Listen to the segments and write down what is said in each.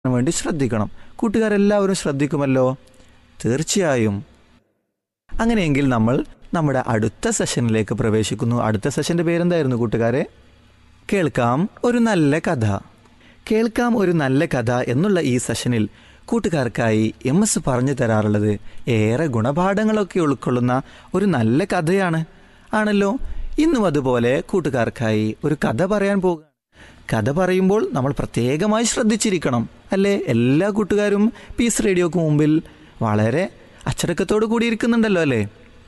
വേണ്ടി ശ്രദ്ധിക്കണം കൂട്ടുകാരെല്ലാവരും ശ്രദ്ധിക്കുമല്ലോ തീർച്ചയായും അങ്ങനെയെങ്കിൽ നമ്മൾ നമ്മുടെ അടുത്ത സെഷനിലേക്ക് പ്രവേശിക്കുന്നു അടുത്ത സെഷന്റെ പേരെന്തായിരുന്നു കൂട്ടുകാരെ കേൾക്കാം ഒരു നല്ല കഥ കേൾക്കാം ഒരു നല്ല കഥ എന്നുള്ള ഈ സെഷനിൽ കൂട്ടുകാർക്കായി എം എസ് പറഞ്ഞു തരാറുള്ളത് ഏറെ ഗുണപാഠങ്ങളൊക്കെ ഉൾക്കൊള്ളുന്ന ഒരു നല്ല കഥയാണ് ആണല്ലോ ഇന്നും അതുപോലെ കൂട്ടുകാർക്കായി ഒരു കഥ പറയാൻ പോകുക കഥ പറയുമ്പോൾ നമ്മൾ പ്രത്യേകമായി ശ്രദ്ധിച്ചിരിക്കണം അല്ലേ എല്ലാ കൂട്ടുകാരും പീസ് റേഡിയോക്ക് മുമ്പിൽ വളരെ അച്ചടക്കത്തോടു കൂടി ഇരിക്കുന്നുണ്ടല്ലോ അല്ലേ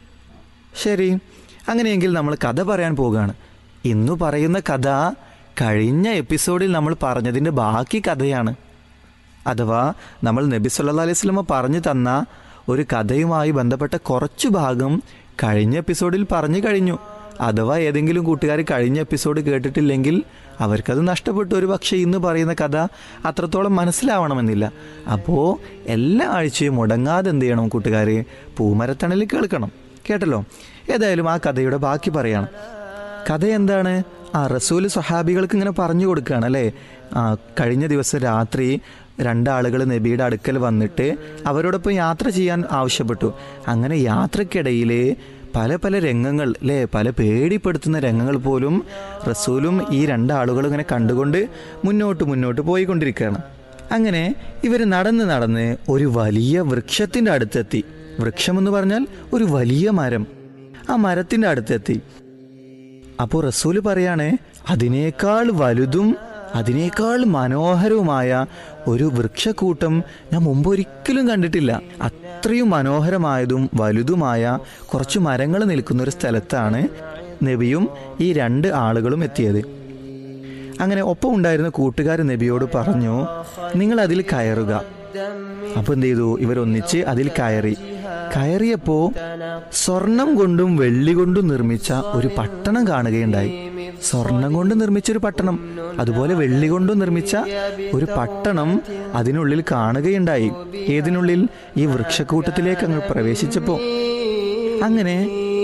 ശരി അങ്ങനെയെങ്കിൽ നമ്മൾ കഥ പറയാൻ പോവുകയാണ് ഇന്നു പറയുന്ന കഥ കഴിഞ്ഞ എപ്പിസോഡിൽ നമ്മൾ പറഞ്ഞതിൻ്റെ ബാക്കി കഥയാണ് അഥവാ നമ്മൾ നബി സല്ലാ അലൈഹി സ്വലമ പറഞ്ഞു തന്ന ഒരു കഥയുമായി ബന്ധപ്പെട്ട കുറച്ചു ഭാഗം കഴിഞ്ഞ എപ്പിസോഡിൽ പറഞ്ഞു കഴിഞ്ഞു അഥവാ ഏതെങ്കിലും കൂട്ടുകാർ കഴിഞ്ഞ എപ്പിസോഡ് കേട്ടിട്ടില്ലെങ്കിൽ അവർക്കത് നഷ്ടപ്പെട്ടു ഒരു പക്ഷേ ഇന്ന് പറയുന്ന കഥ അത്രത്തോളം മനസ്സിലാവണമെന്നില്ല അപ്പോൾ എല്ലാ ആഴ്ചയും മുടങ്ങാതെ എന്ത് ചെയ്യണം കൂട്ടുകാർ പൂമരത്തണലിൽ കേൾക്കണം കേട്ടല്ലോ ഏതായാലും ആ കഥയുടെ ബാക്കി പറയാണ് കഥ എന്താണ് ആ റസൂൽ സഹാബികൾക്ക് ഇങ്ങനെ പറഞ്ഞു കൊടുക്കുകയാണ് അല്ലേ ആ കഴിഞ്ഞ ദിവസം രാത്രി രണ്ടാളുകൾ നബിയുടെ അടുക്കൽ വന്നിട്ട് അവരോടൊപ്പം യാത്ര ചെയ്യാൻ ആവശ്യപ്പെട്ടു അങ്ങനെ യാത്രക്കിടയിൽ പല പല രംഗങ്ങൾ അല്ലേ പല പേടിപ്പെടുത്തുന്ന രംഗങ്ങൾ പോലും റസൂലും ഈ രണ്ടാളുകളും ഇങ്ങനെ കണ്ടുകൊണ്ട് മുന്നോട്ട് മുന്നോട്ട് പോയിക്കൊണ്ടിരിക്കുകയാണ് അങ്ങനെ ഇവർ നടന്ന് നടന്ന് ഒരു വലിയ വൃക്ഷത്തിൻ്റെ അടുത്തെത്തി വൃക്ഷമെന്ന് പറഞ്ഞാൽ ഒരു വലിയ മരം ആ മരത്തിൻ്റെ അടുത്തെത്തി അപ്പോൾ റസൂല് പറയാണ് അതിനേക്കാൾ വലുതും അതിനേക്കാൾ മനോഹരവുമായ ഒരു വൃക്ഷക്കൂട്ടം ഞാൻ മുമ്പ് ഒരിക്കലും കണ്ടിട്ടില്ല അത്രയും മനോഹരമായതും വലുതുമായ കുറച്ച് മരങ്ങൾ നിൽക്കുന്ന ഒരു സ്ഥലത്താണ് നബിയും ഈ രണ്ട് ആളുകളും എത്തിയത് അങ്ങനെ ഒപ്പം ഉണ്ടായിരുന്ന കൂട്ടുകാർ നബിയോട് പറഞ്ഞു നിങ്ങൾ അതിൽ കയറുക അപ്പൊ എന്ത് ചെയ്തു ഇവരൊന്നിച്ച് അതിൽ കയറി കയറിയപ്പോ സ്വർണം കൊണ്ടും വെള്ളി കൊണ്ടും നിർമ്മിച്ച ഒരു പട്ടണം കാണുകയുണ്ടായി സ്വർണം കൊണ്ട് നിർമ്മിച്ച ഒരു പട്ടണം അതുപോലെ വെള്ളി കൊണ്ടും നിർമ്മിച്ച ഒരു പട്ടണം അതിനുള്ളിൽ കാണുകയുണ്ടായി ഏതിനുള്ളിൽ ഈ വൃക്ഷക്കൂട്ടത്തിലേക്ക് അങ്ങ് പ്രവേശിച്ചപ്പോ അങ്ങനെ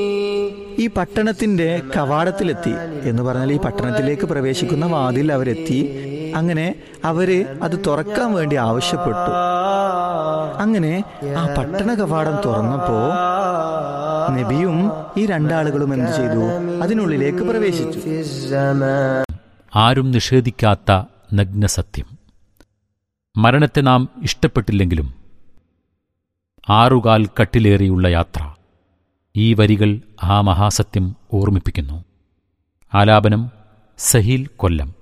ഈ പട്ടണത്തിന്റെ കവാടത്തിലെത്തി എന്ന് പറഞ്ഞാൽ ഈ പട്ടണത്തിലേക്ക് പ്രവേശിക്കുന്ന വാതിൽ അവരെത്തി അങ്ങനെ അവര് അത് തുറക്കാൻ വേണ്ടി ആവശ്യപ്പെട്ടു അങ്ങനെ ആ പട്ടണ കവാടം തുറന്നപ്പോ നബിയും ഈ രണ്ടാളുകളും എന്ത് ചെയ്തു അതിനുള്ളിലേക്ക് പ്രവേശിച്ചു ആരും നിഷേധിക്കാത്ത നഗ്നസത്യം മരണത്തെ നാം ഇഷ്ടപ്പെട്ടില്ലെങ്കിലും ആറുകാൽ കട്ടിലേറിയുള്ള യാത്ര ഈ വരികൾ ആ മഹാസത്യം ഓർമ്മിപ്പിക്കുന്നു ആലാപനം സഹീൽ കൊല്ലം